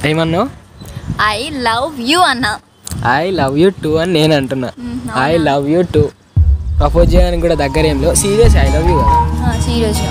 ఏమన్నావు I love you అన్న I love you too అని నేను అంటున్నా hmm, I love you too propose చేయడానికి కూడా దగ్గర ఏం లేవు సీరియస్ ఐ లవ్ యూ కదా సీరియస్గా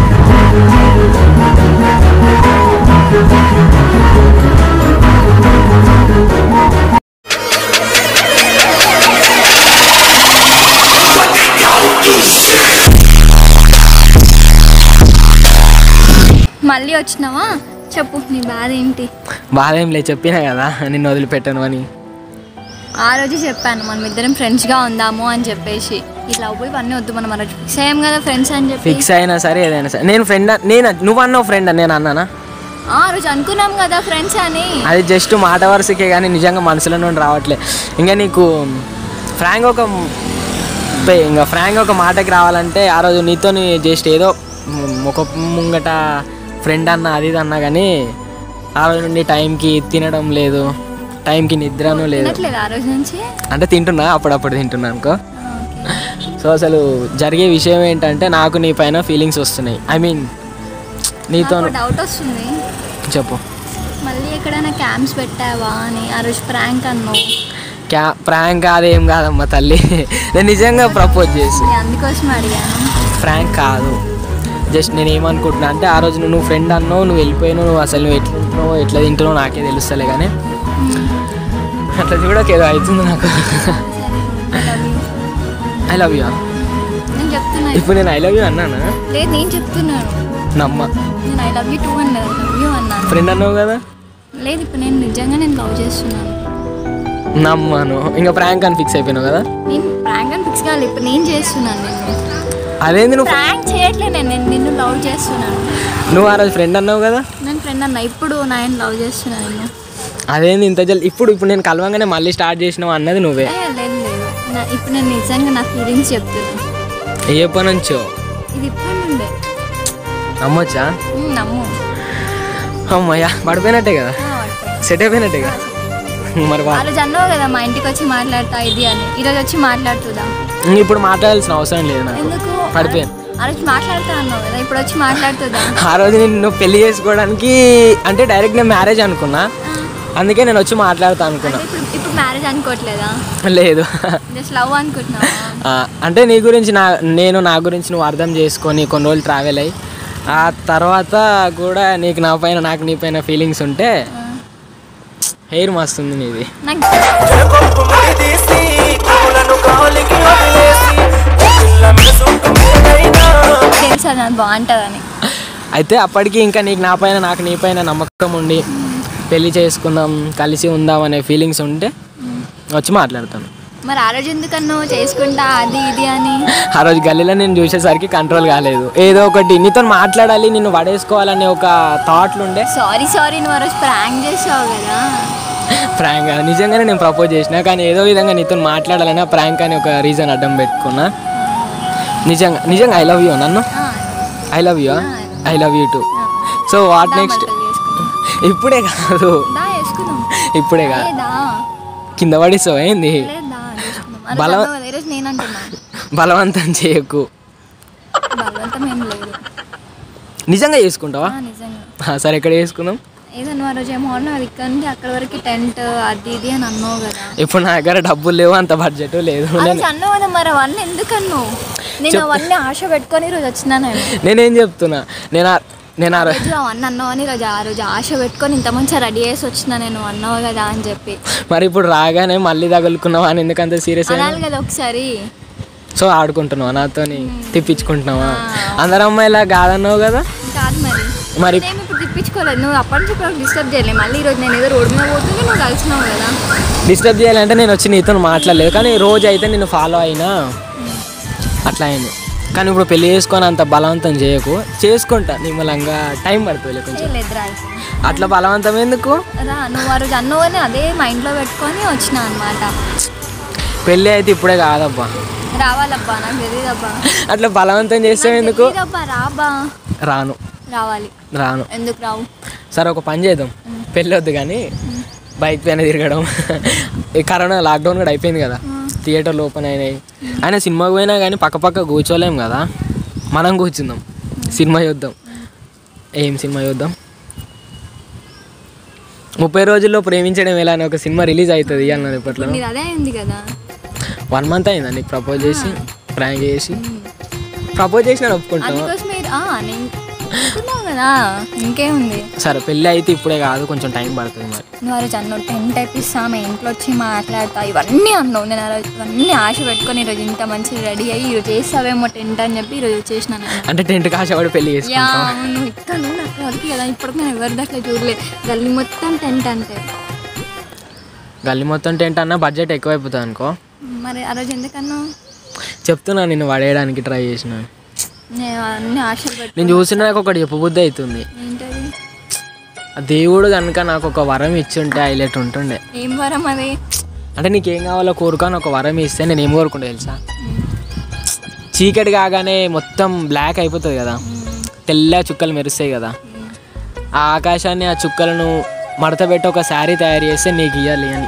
మళ్ళీ వచ్చినావా చెప్పు నీ బాధ ఏంటి బాధ ఏం లేదు చెప్పినా కదా నిన్ను వదిలిపెట్టను అని ఆ రోజు చెప్పాను మనం ఇద్దరం ఫ్రెండ్స్గా ఉందాము అని చెప్పేసి ఇట్లా పోయి ఇవన్నీ వద్దు మనం ఆ రోజు ఫిక్స్ అయ్యాం కదా ఫ్రెండ్స్ అని చెప్పి ఫిక్స్ అయినా సరే ఏదైనా సరే నేను ఫ్రెండ్ నేను నువ్వు అన్నావు ఫ్రెండ్ అని నేను అన్నానా ఆ రోజు అనుకున్నాం కదా ఫ్రెండ్స్ అని అది జస్ట్ మాట వరుసకే కానీ నిజంగా మనసులో నుండి రావట్లే ఇంకా నీకు ఫ్రాంక్ ఒక పే- ఇంకా ఫ్రాంక్ ఒక మాటకి రావాలంటే ఆ రోజు నీతో జస్ట్ ఏదో ఒక ముంగట ఫ్రెండ్ అన్న అది ఇది అన్నా కానీ ఆ రోజు నుండి టైంకి తినడం లేదు టైంకి నిద్రను లేదు తినట్లేదు ఆ రోజు నుంచి అంటే తింటున్నా అప్పుడప్పుడు తింటున్నా అనుకో సో అసలు జరిగే విషయం ఏంటంటే నాకు నీ పైన ఫీలింగ్స్ వస్తున్నాయి ఐ మీన్ నీతో డౌట్ వస్తుంది చెప్పు మళ్ళీ ఎక్కడైనా క్యాంప్స్ పెట్టావా అని ఆ రోజు ప్రాంక్ అన్నావు క్యా ప్రాంక్ కాదేం కాదమ్మా తల్లి నేను నిజంగా ప్రపోజ్ చేసి నేను అందుకోసం అడిగాను ప్రాంక్ కాదు జస్ట్ నేను ఏమనుకుంటున్నా అంటే ఆ రోజు నువ్వు ఫ్రెండ్ అన్నావు నువ్వు వెళ్ళిపోయినావు నువ్వు అసలు నువ్వు ఎట్లా ఉంటున్నావు ఎట్లా తింటున్నావు నాకే తెలుస్తలే కానీ అట్లా చూడక ఏదో అవుతుంది నాకు ఐ లవ్ యూ నేను చెప్తున్నా ఇప్పుడు నేను ఐ లవ్ యూ అన్నానా లేదు నేను చెప్తున్నాను నమ్మ నేను ఐ లవ్ యూ టూ అన్నది లవ్ యూ అన్నాను ఫ్రెండ్ అన్నావు కదా లేదు ఇప్పుడు నేను నిజంగా నేను లవ్ చేస్తున్నాను నమ్మను ఇంకా ప్రాంక్ అని ఫిక్స్ అయిపోయినావు కదా నేను ప్రాంక్ అని ఫిక్స్ కావాలి ఇప్పుడు నేను చేస్తున్నాను నేను అదేంది నువ్వు ప్రాంక్ చేయట్లేదు నేను నేను నిన్ను లవ్ చేస్తున్నాను నువ్వు ఆ రోజు ఫ్రెండ్ అన్నావు కదా నేను ఫ్రెండ్ అన్న ఇప్పుడు నేను లవ్ చేస్తున్నాను నేను అదేంది ఇంత జల్ ఇప్పుడు ఇప్పుడు నేను కలవంగానే మళ్ళీ స్టార్ట్ చేసినావు అన్నది నువ్వే ఏ, లేదు లేదు నా- ఇప్పుడు నేను నిజంగా నా ఫీలింగ్స్ చెప్తున్నాను ఏ పని నుంచో ఇది ఇప్పటి నుండే నమ్మొచ్చా ఉమ్, నమ్ము అమ్మయ్యా పడిపోయినట్టే కదా ఆ, పట్టుకో. సెట్ అయిపోయినట్టే కదా మరి ఆ వా- రోజు అన్నావు కదా మా ఇంటికి వచ్చి మాట్లాడతా ఇది అని ఈరోజు వచ్చి మాట్లాడుతుందా ఇంక ఇప్పుడు మాట్లాడాల్సిన అవసరం లేదు నాకు ఎందుకు పడిపోయాను ఆ రోజు మాట్లాడుతా అన్నావు కదా ఇప్పుడు వచ్చి మాట్లాడుతుందా ఆ రోజు నేను నువ్వు పెళ్లి చేసుకోవడానికి అంటే డైరెక్ట్ నేను మ్యారేజ్ అనుకున్నా అందుకే నేను వచ్చి మాట్లాడతా అనుకున్నా అంటే ఇప్పుడు ఇప్పుడు మ్యారేజ్ అనుకోవట్లేదా లేదు జస్ట్ లవ్ అనుకుంటున్నావా ఆ, అంటే నీ గురించి నా నేను నా గురించి నువ్వు అర్థం చేసుకొని కొన్ని రోజులు ట్రావెల్ అయ్యి ఆ తర్వాత కూడా నీకు నా పైన నాకు నీ పైన ఫీలింగ్స్ ఉంటే హెయిర్ మస్తుంది నీది నాకు చెరకొప్పు ముడిదీసి పువ్వులను గాలికి వదిలేసి పిల్ల మెరుసుంటూ మీదైనా తెలుసు అది నాకు బాగుంటుందని అయితే అప్పటికి ఇంకా నీకు నా పైన నాకు నీ పైన నమ్మకం ఉండి పెళ్లి చేసుకుందాం కలిసి ఉందాం అనే ఫీలింగ్స్ ఉంటే వచ్చి మాట్లాడతాను మరి ఆ రోజు ఎందుకన్నా చేసుకుంటా అది ఇది అని ఆ రోజు గల్లీలో నేను చూసేసరికి కంట్రోల్ కాలేదు ఏదో ఒకటి నీతో మాట్లాడాలి నిన్ను పడేసుకోవాలనే ఒక థాట్లు ఉండే సారీ సారీ నువ్వు ఆ రోజు ప్రాంక్ చేసావు కదా ప్రాంక్ నిజంగానే నేను ప్రపోజ్ చేసిన కానీ ఏదో విధంగా నీతో మాట్లాడాలని ఆ ప్రాంక్ అని ఒక రీజన్ అడ్డం పెట్టుకున్నా నిజంగా నిజంగా ఐ లవ్ యూ నన్ను ఆ, I love you I love you too so what the next బట్టలు వేసుకుందాం. ఇప్పుడే కాదు దా వేసుకుందాం ఇప్పుడే కాదు లేదా కింద పడిస్తావు ఏంది లేదా వేసుకుందాం. ఆ రోజు బలం- అన్నావు కదా, ఈ రోజు నేను అంటున్నా బలవంతం చేయకు బలవంతం ఏం లేదు నిజంగా చేసుకుంటావా ఆ, నిజంగా ఆ, సరే ఎక్కడ చేసుకుందాం ఏదో నువ్వు ఆ రోజు ఏమో అన్నావు అది ఇక్కడ నుండి అక్కడ వరకు టెంట్ అది ఇది అని అన్నావు కదా ఇప్పుడు నా దగ్గర డబ్బులు లేవు అంత బడ్జెట్ లేదు ఆ నేను రోజు అన్నావు కదా మరి అవన్నీ ఎందుకు అన్నావు నేను అవన్నీ ఆశ పెట్టుకొని ఈరోజు వచ్చినాను నేనేం చెప్తున్నా నేను ఆ- నేను ఆ రో- రోజు అవన్నీ అన్నావు అని రోజు ఆ రోజు ఆశ పెట్టుకొని ఇంత మంచిగా రెడీ చేసి వచ్చిన నేను అన్నావు కదా అని చెప్పి మరి ఇప్పుడు రాగానే మళ్ళీ తగులుకున్నావా అని ఎందుకంత సీరియస్ అనాలి కదా ఒకసారి సో ఆడుకుంటున్నావా నాతోని తిప్పించుకుంటున్నావా అందరు అమ్మాయిలా కాదన్నావు కదా కాదు మరి మరి నేను ఇప్పుడు తిప్పించుకోలేదు నువ్వు అప్పటి నుంచి ఇప్పుడు డిస్టర్బ్ చేయలేదు మళ్ళీ ఈరోజు నేను ఏదో రోడ్డు మీద పోతుంది నువ్వు కలిసినావు కదా డిస్టర్బ్ చేయాలంటే నేను వచ్చి నీతో మాట్లాడలేదు కానీ రోజు అయితే నేను ఫాలో అయినా అట్లా అయింది కానీ ఇప్పుడు పెళ్లి చేసుకొని అంత బలవంతం చేయకు చేసుకుంటా నిమ్మలంగా టైం పడుతుంది కొంచెం లేదు రా అట్లా బలవంతం ఎందుకు రా నువ్వు ఆ రోజు అన్నావు అని అదే మైండ్లో పెట్టుకొని వచ్చిన అనమాట పెళ్ళి అయితే ఇప్పుడే కాదబ్బా రావాలబ్బా నాకు తెలియదబ్బా అట్లా బలవంతం చేస్తే ఎందుకు తెలియదబ్బా రాబా రాను రావాలి రాను ఎందుకు రావు సరే ఒక పని చేద్దాం పెళ్ళి వద్దు కానీ బైక్ పైన తిరగడం ఈ కరోనా లాక్డౌన్ కూడా అయిపోయింది కదా థియేటర్లు ఓపెన్ అయినాయి ఆయన సినిమాకి పోయినా కానీ పక్క పక్క కూర్చోలేం కదా మనం కూర్చుందాం సినిమా చూద్దాం ఏం సినిమా చూద్దాం ముప్పై రోజుల్లో ప్రేమించడం ఎలా అని ఒక సినిమా రిలీజ్ అవుతుంది అన్నది ఇప్పట్లో నీది అదే అయింది కదా వన్ మంత్ అయిందా నీకు ప్రపోజ్ చేసి ప్రాంక్ చేసి ప్రపోజ్ చేసి నేను ఒప్పుకుంటాను అందుకోసం మీరు ఆ, నేను అనుకున్నావు కదా ఇంకేముంది సరే పెళ్ళి అయితే ఇప్పుడే కాదు కొంచెం టైం పడుతుంది మరి నువ్వు ఆ రోజు అన్నావు టెంట్ ఇప్పిస్తా మా ఇంట్లో వచ్చి మాట్లాడతా ఇవన్నీ అన్నావు నేను ఆ రోజు ఇవన్నీ ఆశ పెట్టుకొని ఈరోజు ఇంత మంచిగా రెడీ అయ్యి ఈరోజు చేస్తావేమో టెంట్ అని చెప్పి ఈరోజు చేసినాను నేను. అంటే టెంట్ కాశపడి పెళ్లి యా చేసుకుంటాం అవును ఇస్తాను నాకు వరకు కదా ఇప్పుడు నేను ఎవరి దాకా చూడలే గల్లీ మొత్తం టెంట్ అంటే గల్లీ మొత్తం టెంట్ అన్న బడ్జెట్ ఎక్కువైపోతుంది అనుకో మరి ఆ రోజు ఎందుకన్నా చెప్తున్నా నిన్ను పడేయడానికి ట్రై చేసిన నేను అన్ని ఆశలు పెట్టి నేను చూసిన నాకు ఒకటి చెప్పబుద్ధి అవుతుంది ఏంటది ఆ దేవుడు కనుక నాకు ఒక వరం ఇచ్చుంటే హైలైట్ ఉంటుండే ఏం వరం అది అంటే నీకేం కావాలో కోరుకొని ఒక వరం ఇస్తే నేను ఏం కోరుకుంటా తెలుసా చీకటి కాగానే మొత్తం బ్లాక్ అయిపోతుంది కదా తెల్ల చుక్కలు మెరుస్తాయి కదా ఆ ఆకాశాన్ని ఆ చుక్కలను మడత పెట్టి ఒక శారీ తయారు చేస్తే నీకు ఇవ్వాలి అని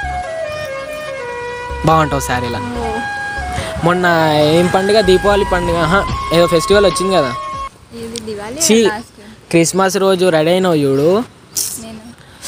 బాగుంటావు శారీలా ఓ, మొన్న ఏం పండుగ దీపావళి పండుగ ఆహా, ఏదో ఫెస్టివల్ వచ్చింది కదా ఇది దివాళీ చీ లాస్ట్ క్రిస్మస్ రోజు రెడీ అయినావు చూడు నేను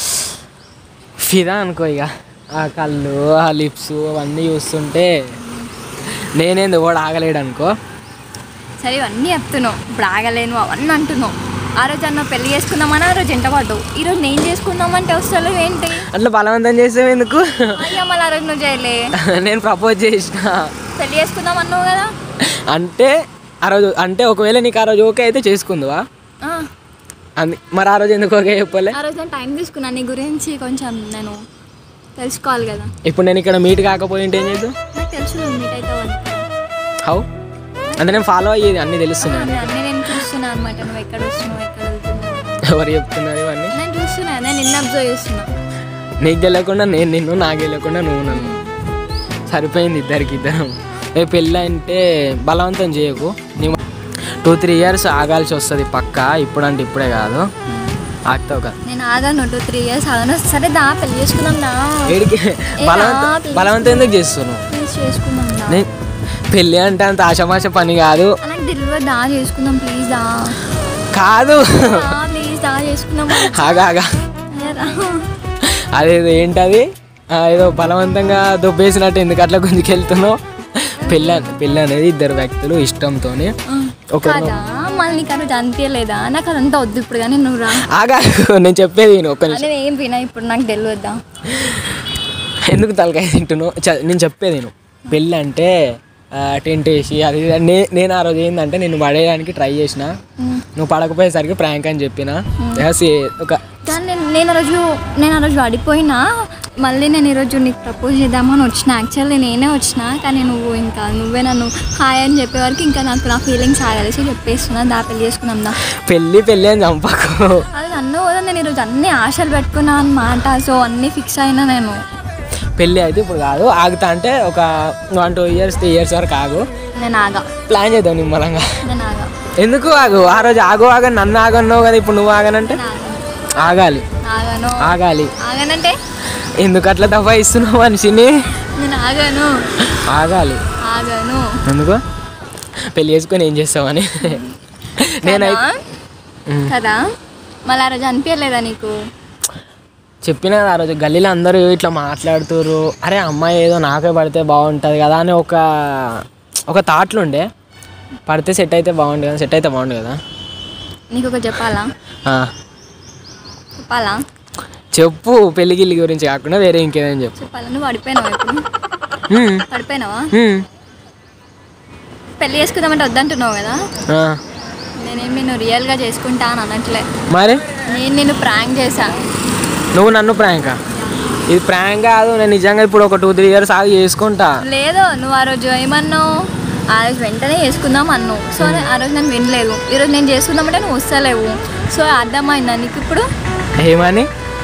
ఫిదా అనుకో ఇక ఆ కళ్ళు ఆ లిప్స్ అవన్నీ చూస్తుంటే నేనేంది కూడా ఆగలేడు అనుకో సరే ఇవన్నీ చెప్తున్నావు ఇప్పుడు ఆగలేను అవన్నీ అంటున్నావు ఆ రోజు అన్న పెళ్లి చేసుకుందామని ఆ రోజు ఎంట పడ్డావు ఈ రోజు నేను చేసుకుందామంటే వస్తలేవు ఏంటి అట్లా బలవంతం చేసావు ఎందుకు అయ్యా మళ్ళీ ఆ రోజు నువ్వు చేయలే నేను ప్రపోజ్ చేసిన పెళ్లి చేసుకుందాం అన్నావు కదా అంటే ఆ రోజు అంటే ఒకవేళ నీకు ఆ రోజు ఓకే అయితే చేసుకుందువా ఆ, అంది మరి ఆ రోజు ఎందుకు ఓకే చెప్పలే ఆ రోజు నేను టైం తీసుకున్నాను నీ గురించి కొంచెం నేను తెలుసుకోవాలి కదా ఇప్పుడు నేను ఇక్కడ మీట్ కాకపోయింటే ఏం చేద్దాం నాకు తెలుసు నువ్వు మీట్ అవుతావు హౌ అంటే నేను ఫాలో అయ్యేది అన్నీ తెలుస్తున్నాను అన్నీ నేను చూస్తున్నా అనమాట నువ్వు ఎక్కడ వస్తున్నావు ఎక్కడ వెళ్తున్నావు ఎవరు చెప్తున్నారు ఇవన్నీ నేను చూస్తున్నా నేను నిన్న అబ్జర్వ్ చేస్తున్నా నీకు తెలియకుండా నేను నిన్ను నాకు తెలియకుండా నువ్వు నన్ను సరిపోయింది ఇద్దరికి ఇద్దరం ఏ పెళ్ళి అంటే బలవంతం చేయకు నీ టూ త్రీ ఇయర్స్ ఆగాల్సి వస్తుంది పక్క ఇప్పుడంటే ఇప్పుడే కాదు ఆగుతావు కదా నేను ఆగాను టూ త్రీ ఇయర్స్ ఆగాను సరే దా పెళ్లి చేసుకుందాం దా ఏడికి బలవంతం please. బలవంతం ఎందుకు చేస్తున్నావు ప్లీజ్ చేసుకుందాం దా నేను పెళ్ళి అంటే అంత ఆషమాష పని కాదు నాకు తెలియదు దా చేసుకుందాం ప్లీజ్ దా కాదు దా ప్లీజ్ దా చేసుకుందాం ఆగా ఆగా అయ్యా, రా. అదేదో ఏంటది ఆ, ఏదో బలవంతంగా దుబ్బేసినట్టు ఎందుకు అట్లా గుంజుకెళ్తున్నావు పెళ్ళి అన్- పెళ్ళి అనేది ఇద్దరు వ్యక్తులు ఇష్టంతోనే ఒకరు కాదా మళ్ళీ నీకు ఆ రోజు అనిపించలేదా నాకు అదంతా వద్దు ఇప్పుడు కానీ నువ్వు రా ఆగా నేను చెప్పేది విను ఒక్క నిమిషం నేను ఏం వినా ఇప్పుడు నాకు తెలియద్దా ఎందుకు తలకాయ తింటున్నావు చ- నేను చెప్పేది నేను పెళ్ళి అంటే ఆ, టెంట్ వేసి అది ఇది అని నే- నేను ఆ రోజు ఏంటంటే నేను పడేయడానికి ట్రై చేసిన నువ్వు పడకపోయేసరికి ప్రాంక్ అని చెప్పిన ఎస్ ఏ- ఒక కానీ నేను నేను ఆ రోజు నేను ఆ రోజు పడిపోయినా మళ్ళీ నేను ఈరోజు నీకు ప్రపోజ్ చేద్దామని వచ్చిన యాక్చువల్లీ నేనే వచ్చిన కానీ నువ్వు ఇంకా నువ్వే నన్ను హాయ్ అని చెప్పే వరకు ఇంకా నాకు నా ఫీలింగ్స్ ఆగలేసి చెప్పేస్తున్నా దా పెళ్లి చేసుకుందాం దా పెళ్ళి పెళ్ళి అని చంపకు అది నన్ను కూడా నేను ఈరోజు అన్ని ఆశలు పెట్టుకున్నా అనమాట సో అన్నీ ఫిక్స్ అయినా నేను పెళ్ళి అయితే ఇప్పుడు కాదు ఆగుతా అంటే ఒక one two years three years వరకు ఆగు నేను ఆగా ప్లాన్ చేద్దాం నిమ్మలంగా నేను ఆగా ఎందుకు ఆగు ఆ రోజు ఆగు ఆగని నన్ను ఆగన్నావు కదా ఇప్పుడు నువ్వు ఆగనంటే నేను ఆగాను ఆగాలి ఆగాను ఆగాలి ఆగానంటే ఎందుకు అట్లా దఫా ఇస్తున్నావు మనిషిని నేను ఆగాను ఆగాలి ఆగాను ఎందుకు పెళ్ళి చేసుకొని ఏం చేస్తావని నేనైతే కదా? ఉమ్. కదా మళ్ళీ ఆ రోజు అనిపించలేదా నీకు చెప్పిన ఆ రోజు గల్లీలో అందరూ ఇట్లా మాట్లాడుతుర్రు అరే అమ్మాయి ఏదో నాకే పడితే బాగుంటుంది కదా అని ఒక ఒక థాట్లు ఉండే పడితే సెట్ అయితే బాగుండు కదా సెట్ అయితే బాగుండు కదా నీకు ఒక చెప్పాలా ఆ, చెప్పాలా చెప్పు పెళ్లి గిల్లి గురించి కాకుండా వేరే ఇంకేదని చెప్పు చెప్పాలా నువ్వు పడిపోయినావా ఇప్పుడు ఉమ్, పడిపోయినావా ఉమ్, పెళ్లి చేసుకుందామంటే వద్దంటున్నావు కదా ఆ, నేనేం నేను రియల్గా చేసుకుంటా అని అనట్లే మరి నేను నిన్ను ప్రాంక్ చేశా నువ్వు నన్ను ప్రాంకా ఇది ప్రాంక్ కాదు నేను నిజంగా ఇప్పుడు ఒక టూ త్రీ ఇయర్స్ ఆగి చేసుకుంటా లేదు నువ్వు ఆ రోజు ఏమన్నావు ఆ రోజు వెంటనే చేసుకుందాం అన్నావు సో ఆ రోజు నేను వినలేదు ఈరోజు నేను చేసుకుందామంటే నువ్వు వస్తలేవు సో అర్థమైందా నీకు ఇప్పుడు ఏమని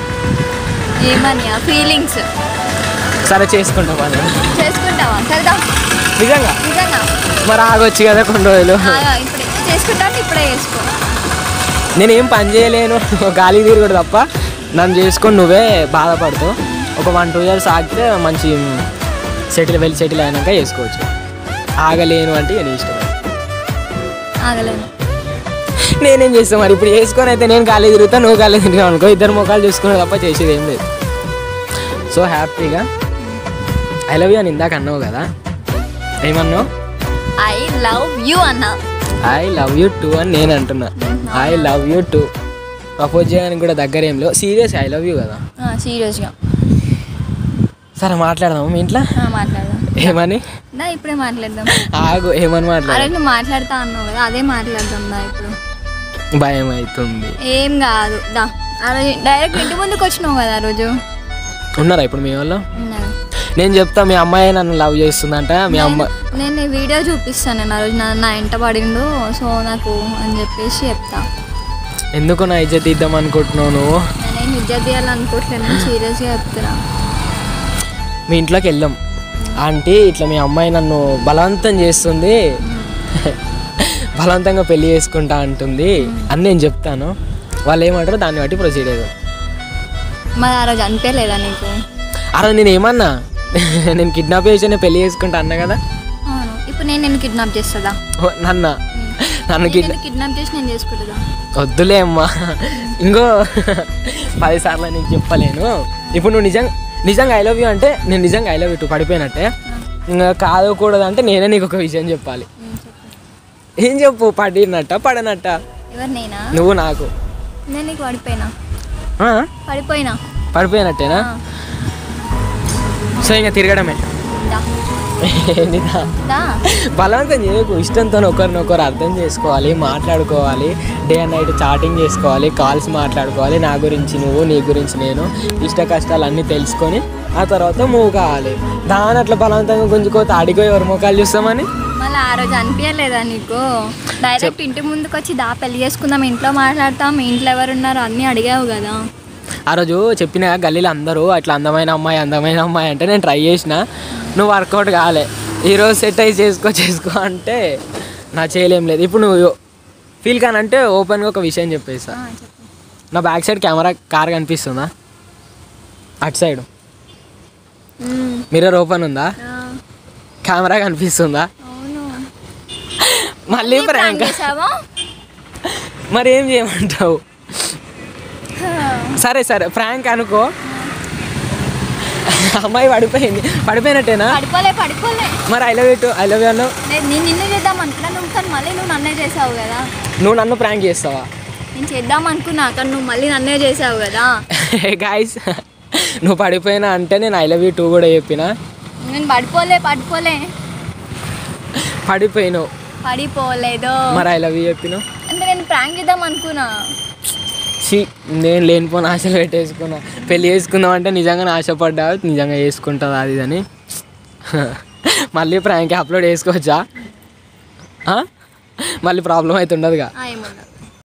ఏమని ఆ ఫీలింగ్స్ సరే చేసుకుంటా పని చేసుకుంటావా సరదా నిజంగా నిజంగా మరి ఆగొచ్చు కదా కొన్ని రోజులు ఆగా, ఇప్పుడే చేసుకుంటా అంటే ఇప్పుడే చేసుకో నేను ఏం పని చేయలేను గాలి తిరుగుడు తప్ప నన్ను చేసుకొని నువ్వే బాధపడుతూ ఒక వన్ టూ ఇయర్స్ ఆగితే మంచి సెటిల్ వెళ్ళి సెటిల్ అయినాక చేసుకోవచ్చు ఆగలేను అంటే నీ ఇష్టం ఆగలేను నేనేం చేస్తాను మరి ఇప్పుడు చేసుకొని అయితే నేను ఖాళీ తిరుగుతా నువ్వు ఖాళీ తిరుగుతావు అనుకో ఇద్దరు ముఖాలు చూసుకునే తప్ప చేసేది ఏం లేదు సో హ్యాపీగా ఐ లవ్ యూ అని ఇందాక అన్నావు కదా ఏమన్నావు ఐ లవ్ యూ అన్న ఐ లవ్ యూ టూ అని నేను అంటున్నా I love you too propose చేయడానికి కూడా దగ్గర ఏం లేవు సీరియస్ ఐ లవ్ యూ కదా సీరియస్గా సరే మాట్లాడదాము మీ ఇంట్లో మాట్లాడదాం ఏమని దా ఇప్పుడే మాట్లాడదాం ఆగు ఏమని ఆ మాట్లాడ రోజు నువ్వు మాట్లాడుతా అన్నావు కదా అదే మాట్లాడదాం దా ఇప్పుడు భయం అవుతుంది ఏం కాదు దా ఆ రోజు డైరెక్ట్ ఇంటి ముందుకు వచ్చినావు కదా ఆ రోజు ఉన్నారా ఇప్పుడు మీ వాళ్ళు ఉన్నారు. నేను చెప్తా మీ అమ్మాయి నన్ను లవ్ చేస్తుందంట మీ అమ్మ నేను ఈ వీడియో చూపిస్తాను నేను ఆ రోజు నా నా ఎంట పడిండు సో నాకు అని చెప్పేసి చెప్తా ఎందుకు నా ఇజ్జత్ ఇద్దాం అనుకుంటున్నావు నువ్వు నేనేం ఇజ్జత్ తీయాలనుకోవట్లేదు సీరియస్గా చెప్తున్నా మీ ఇంట్లోకి వెళ్దాం ఆంటీ ఇట్లా మీ అమ్మాయి నన్ను బలవంతం చేస్తుంది బలవంతంగా పెళ్లి చేసుకుంటా అంటుంది అని నేను చెప్తాను వాళ్ళు ఏమంటారో దాన్ని బట్టి ప్రొసీడ్ అయ్యారు మరి ఆ రోజు అనిపించలేదా నీకు అరే నేను ఏమన్నా నేను కిడ్నాప్ చేసి పెళ్లి చేసుకుంటా అన్నా కదా అవును ఇప్పుడు నేను నేను కిడ్నాప్ చేస్తుందా ఓ, నన్న నన్ను కిడ్ నేను కిడ్నాప్ చేసి నేను చేసుకుంటుందా వద్దులే అమ్మా ఇంకో పదిసార్లు నీకు చెప్పలేను ఇప్పుడు నువ్వు నిజంగా నిజంగా ఐ లవ్ యూ అంటే నేను నిజంగా ఐ లవ్ యూ టూ పడిపోయినట్టే ఇంకా కాదకూడదు అంటే నేనే నీకు ఒక విషయం చెప్పాలి ఉమ్, చెప్పు. ఏం చెప్పు పడినట్ట పడనట్ట ఎవరు నేనా నువ్వు నాకు నేను నీకు పడిపోయినా ఆ? పడిపోయినా పడిపోయినట్టేనా ఆ, సో ఇంకా తిరగడమే దా ఏంటిదా? దా బలవంతం చేయకు ఇష్టంతో ఒకరినొకరు అర్థం చేసుకోవాలి మాట్లాడుకోవాలి డే అండ్ నైట్ చాటింగ్ చేసుకోవాలి కాల్స్ మాట్లాడుకోవాలి నా గురించి నువ్వు నీ గురించి నేను ఇష్ట కష్టాలు అన్నీ తెలుసుకొని ఆ తర్వాత మూవ్ కావాలి దాని అట్లా బలవంతంగా గుంజుకోతే అడిగో ఎవరి ముఖాలు చూస్తామని మళ్ళీ ఆ రోజు అనిపించలేదా నీకు డైరెక్ట్ ఇంటి ముందుకు వచ్చి దా పెళ్లి చేసుకుందాం ఇంట్లో మాట్లాడతాం మీ ఇంట్లో ఎవరు ఉన్నారు అన్నీ అడిగావు కదా ఆ రోజు చెప్పిన గల్లీలో అందరూ అట్లా అందమైన అమ్మాయి అందమైన అమ్మాయి అంటే నేను ట్రై చేసిన నువ్వు వర్కౌట్ కాలే ఈరోజు సెట్ అయ్యి చేసుకో చేసుకో అంటే నా చేయలేం లేదు ఇప్పుడు నువ్వు ఫీల్ కానంటే ఓపెన్గా ఒక విషయం చెప్పేస్తా ఆ, చెప్పు నా బ్యాక్ సైడ్ కెమెరా కార్ కనిపిస్తుందా అటు సైడ్ ఉమ్, మిర్రర్ ఓపెన్ ఉందా ఆ, కెమెరా కనిపిస్తుందా అవును మళ్ళీ నీ prank ప్రాంక్ చేసావా మరి ఏం చేయమంటావు సరే సరే ఫ్రాంక్ అనుకో అమ్మాయి పడిపోయింది పడిపోయినట్టేనా పడిపోలే పడిపోలే మరి I love you I love you అన్నావు నేను నేను నిన్ను చేద్దాం అనుకున్నా నువ్వు కానీ మళ్ళీ నువ్వు నన్నే చేసావు కదా నువ్వు నన్ను ప్రాంక్ చేస్తావా నేను చేద్దాం అనుకున్నా కానీ నువ్వు మళ్ళీ నన్నే చేసావు కదా గాయస్ నువ్వు పడిపోయినా అంటే నేను ఐ లవ్ యూ టూ కూడా చెప్పిన నేను పడిపోలే పడిపోలే పడిపోయినావు పడిపోలేదు మరి ఐ లవ్ యూ చెప్పినావు అంటే నేను ప్రాంక్ చేద్దాం అనుకున్నా సి నేను లేనిపోయిన ఆశలు పెట్టేసుకున్నా పెళ్ళి చేసుకుందాం అంటే నిజంగా ఆశపడ్డా నిజంగా చేసుకుంటుంది అది అని మళ్ళీ ప్రాంక్ అప్లోడ్ చేసుకోవచ్చా ఆ? మళ్ళీ ప్రాబ్లం అయితే ఉండదుగా ఆ, ఏముండదు